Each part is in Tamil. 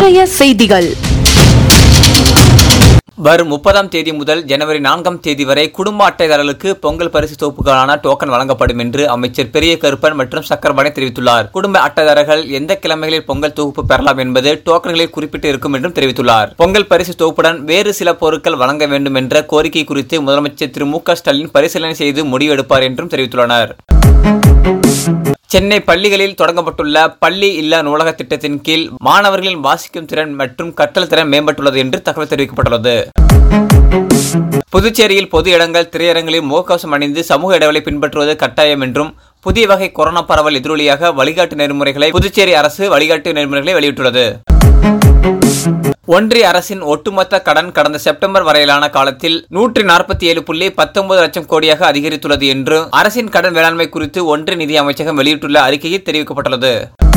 இன்றைய செய்திகள் வரும் முப்பதாம் தேதி முதல் ஜனவரி நான்காம் தேதி வரை குடும்ப அட்டைதாரர்களுக்கு பொங்கல் பரிசு தொகுப்புக்கான டோக்கன் வழங்கப்படும் என்று அமைச்சர் பெரிய கருப்பன் மற்றும் சக்கரபாணி தெரிவித்துள்ளார் குடும்ப அட்டைதாரர்கள் எந்த கிழமைகளில் பொங்கல் தொகுப்பு பெறலாம் என்பது டோக்கன்களில் குறிப்பிட்டு இருக்கும் என்றும் தெரிவித்துள்ளார் பொங்கல் பரிசு தொகுப்புடன் வேறு சில பொருட்கள் வழங்க வேண்டும் என்ற கோரிக்கை குறித்து முதலமைச்சர் திரு மு க ஸ்டாலின் பரிசீலனை செய்து முடிவெடுப்பார் என்றும் தெரிவித்துள்ளனர் சென்னை பள்ளிகளில் தொடங்கப்பட்டுள்ள பள்ளி இல்லா நூலக திட்டத்தின் கீழ் மாணவர்களின் வாசிக்கும் திறன் மற்றும் கற்றல் திறன் மேம்பட்டுள்ளது என்று தகவல் தெரிவிக்கப்பட்டுள்ளது புதுச்சேரியில் பொது இடங்கள் திரையரங்களில் முகக்கவசம் அணிந்து சமூக இடைவெளி பின்பற்றுவது கட்டாயம் என்றும் புதிய வகை கொரோனா பரவல் எதிரொலியாக வழிகாட்டு நெறிமுறைகளை புதுச்சேரி அரசு வழிகாட்டு நெறிமுறைகளை வெளியிட்டுள்ளது ஒன்றிய அரசின் ஒட்டுமொத்த கடன் கடந்த செப்டம்பர் வரையிலான காலத்தில் நூற்றி நாற்பத்தி ஏழு புள்ளி பத்தொன்பது லட்சம் கோடியாக அதிகரித்துள்ளது என்று அரசின் கடன் வேளாண்மை குறித்து ஒன்றிய நிதி அமைச்சகம் வெளியிட்டுள்ள அறிக்கையில் தெரிவிக்கப்பட்டுள்ளது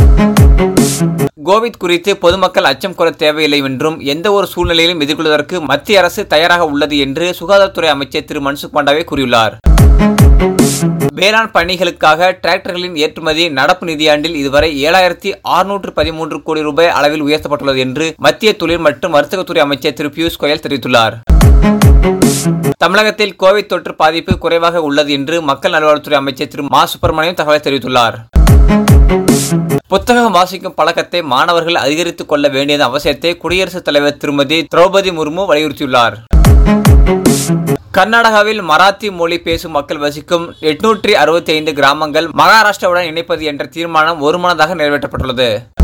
கோவிட் குறித்து பொதுமக்கள் அச்சம் கொள்ள தேவையில்லை என்றும் எந்த ஒரு சூழ்நிலையிலும் எதிர்கொள்வதற்கு மத்திய அரசு தயாராக உள்ளது என்று சுகாதாரத்துறை அமைச்சர் திரு மன்சுக் மாண்டவே கூறியுள்ளார் வேளாண் பணிகளுக்காக டிராக்டர்களின் ஏற்றுமதி நடப்பு நிதியாண்டில் இதுவரை ஏழாயிரத்தி அறுநூற்று பதிமூன்று கோடி ரூபாய் அளவில் உயர்த்தப்பட்டுள்ளது என்று மத்திய தொழில் மற்றும் வர்த்தகத்துறை அமைச்சர் திரு பியூஷ் கோயல் தெரிவித்துள்ளார் தமிழகத்தில் கோவிட் தொற்று பாதிப்பு குறைவாக உள்ளது என்று மக்கள் நல்வாழ்வுத்துறை அமைச்சர் திரு மா சுப்பிரமணியம் தகவல் தெரிவித்துள்ளார் புத்தகம் வாசிக்கும் பழக்கத்தை மாணவர்கள் அதிகரித்துக் கொள்ள வேண்டியது அவசியத்தை குடியரசுத் தலைவர் திருமதி திரௌபதி முர்மு வலியுறுத்தியுள்ளார் கர்நாடகாவில் மராத்தி மொழி பேசும் மக்கள் வசிக்கும் எட்நூற்றி அறுபத்தி ஐந்து கிராமங்கள் மகாராஷ்டிராவுடன் இணைப்பது என்ற தீர்மானம் ஒருமனதாக நிறைவேற்றப்பட்டுள்ளது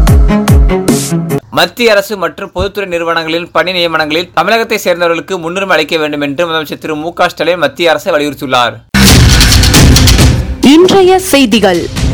மத்திய அரசு மற்றும் பொதுத்துறை நிறுவனங்களின் பணி நியமனங்களில் தமிழகத்தை சேர்ந்தவர்களுக்கு முன்னுரிமை அளிக்க வேண்டும் என்று முதலமைச்சர் திரு மு க ஸ்டாலின் மத்திய அரசை வலியுறுத்தியுள்ளார் இன்றைய செய்திகள்